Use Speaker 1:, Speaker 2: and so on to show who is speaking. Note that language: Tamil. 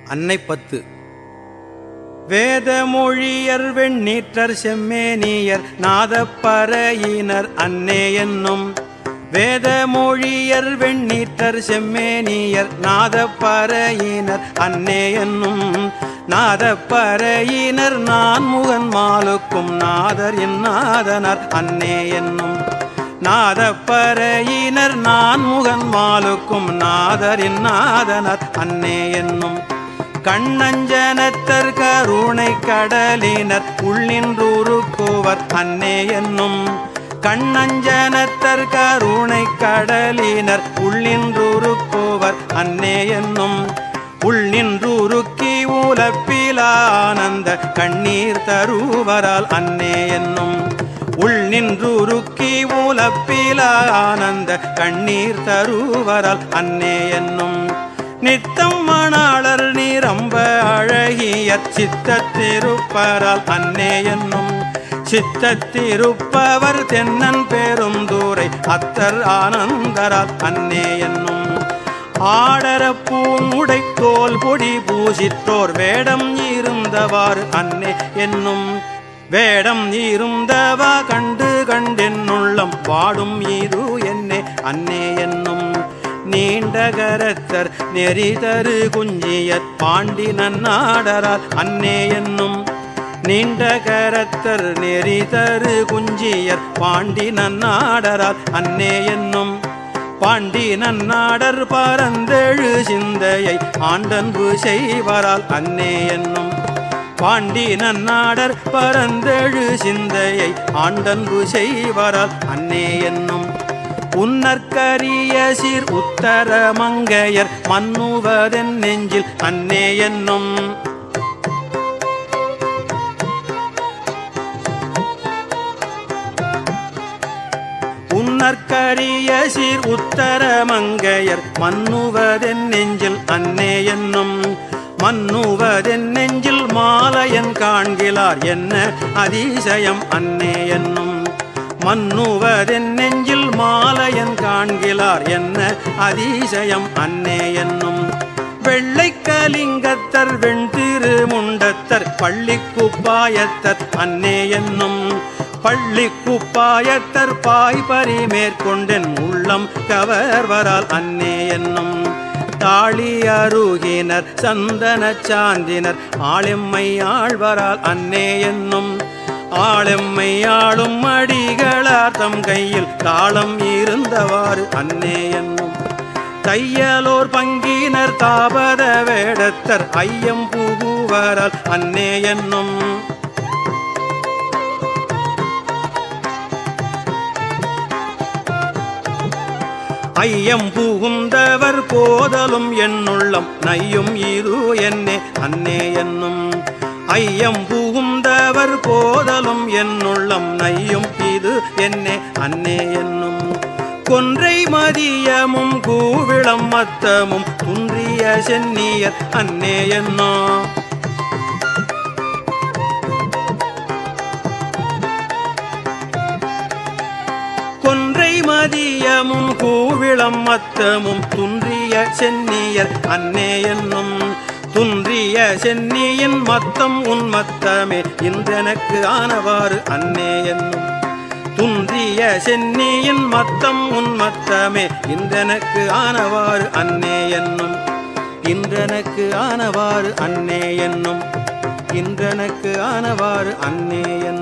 Speaker 1: அன்னை பத்து வேதமொழியர் வெண்ணீற்றர் செம்மேனியர் நாதப்பறையினர் அன்னே என்னும் வேதமொழியர் வெண்ணீற்றர் செம்மேனியர் நாதப்பறையினர் அன்னே என்னும் நாதப்பறையினர் நான் முகன் மாலுக்கும் நாதர் என் நாதனார் அன்னே என்னும் நாதப்பறையினர் நான் முகன் மாலுக்கும் நாதர் என் நாதனார் அன்னே என்னும் கண்ணஞ்சனத்தர் கருணை கடலினர் உள்ளின்றூருக்குவர் அன்னே என்னும் கண்ணஞ்சனத்தர் கருணை கடலினர் உள்ளின்றூருக்குவர் அன்னே என்னும் உள்ளின்றூருக்கி ஊலப்பிலானந்த கண்ணீர் தருவரால் அன்னே என்னும் உள் நின்றுருக்கி ஊலப்பிலானந்த கண்ணீர் தருவரால் அன்னே என்னும் நித்தம் மணாளர் நீரம்ப அழகிய சித்தத்திருப்பரால் அன்னே என்னும் சித்தத்திருப்பவர் தென்னன் பெரும் தூரை அத்தர் ஆனந்தரால் அன்னே என்னும் ஆடர பூமுடை தோல் பொடி பூசித்தோர் வேடம் இருந்தவாறு அன்னே என்னும் வேடம் இருந்தவா கண்டு கண்டென்னுள்ளம் வாடும் இது என்னே அன்னே என்னும் நீண்ட கரத்தர் நெறிதரு குஞ்சியற் பாண்டி நன்னாடரால் அன்னே என்னும் நீண்ட கரத்தர் நெறிதரு குஞ்சியர் பாண்டி நன்னாடரால் அன்னே என்னும் பாண்டி நன்னாடர் பரந்தெழு சிந்தையை ஆண்டன்பு செய்வரால் அன்னே என்னும் பாண்டி நன்னாடர் பரந்தெழு சிந்தையை ஆண்டன்பு செய்வரால் அன்னே என்னும் உன்னற்கரிய சீர் உத்தர மங்கையர் மன்னுவதென் நெஞ்சில் அன்னே என்னும் உன்னற்கரிய சீர் உத்தர மங்கையர் மன்னுவதென் நெஞ்சில் அன்னே என்னும் மன்னுவதென் நெஞ்சில் மாலையன் காண்கிலார் என்ன அதிசயம் அன்னே என்னும் மன்னுவதென் நெஞ்சில் மாலையன் காண்கிலார் என்ன அதிசயம் அன்னே என்னும் வெள்ளை கலிங்கத்தர் வெண்திரு முண்டத்தர் பள்ளி குப்பாயத்தர் அன்னே என்னும் பள்ளி குப்பாயத்தர் பாய் பறி மேற்கொண்டென் உள்ளம் கவர்வரால் அன்னே என்னும் தாளி அருகினர் சந்தன சாந்தினர் ஆளெம்மை ஆழ்வரால் அன்னே என்னும் ஆளெம்மை ஆளும் அடிகளார் தம் கையில் தாளம் இருந்தவாறு அன்னே என்னும் தையலோர் பங்கினர் தாபத வேடத்தர் ஐயம் புகுவரால் அன்னே என்னும் ஐயம் புகுந்தவர் போதலும் என்னுள்ளம் நையும் இது என்னே அன்னே என்னும் ஐயம் புகுந்தவர் போதலும் என்னுள்ளம் நையும் இது என்னே அன்னே என்னும் கொன்றை மதியமும் கூவிளம் மத்தமும் குன்றிய சென்னியர் அன்னே என்னோ கொன்றை மதியமும் கூவிளம் மத்தமும் துன்றிய சென்னியர் அன்னே என்னும் துன்றிய சென்னியின் மத்தம் உன் மத்தமே இன்றெனக்கு ஆனவாறு அன்னே என்னும் துன்றிய சென்னியின் மத்தம் உன் மத்தமே இன்றெனக்கு ஆனவாறு அன்னே என்னும் இன்றெனக்கு ஆனவாறு அன்னே என்னும் இன்றெனக்கு ஆனவாறு அன்னே என்னும்